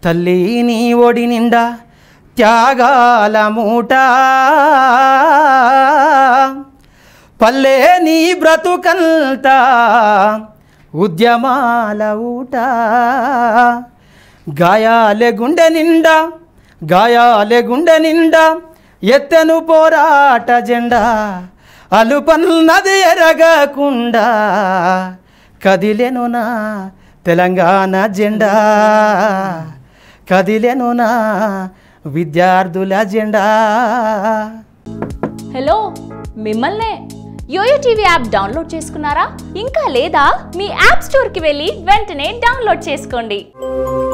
తల్లి నీ ఒడి నిండా త్యాగాల మూట పల్లె నీ బ్రతుకంతా ఉద్యమాల ఊట గాయాలే గుండె నిండా గాయాలే గుండె నిండా ఎత్తెను పోరాట జెండా అలుపన్నది ఎరగకుండా కదిలెను నా తెలంగాణ జెండా కదిలెను నా విద్యార్థుల జెండా హలో మిమ్మల్నే యోయో టీవీ యాప్ డౌన్లోడ్ చేసుకున్నారా ఇంకా లేదా మీ యాప్ స్టోర్కి వెళ్ళి వెంటనే డౌన్లోడ్ చేసుకోండి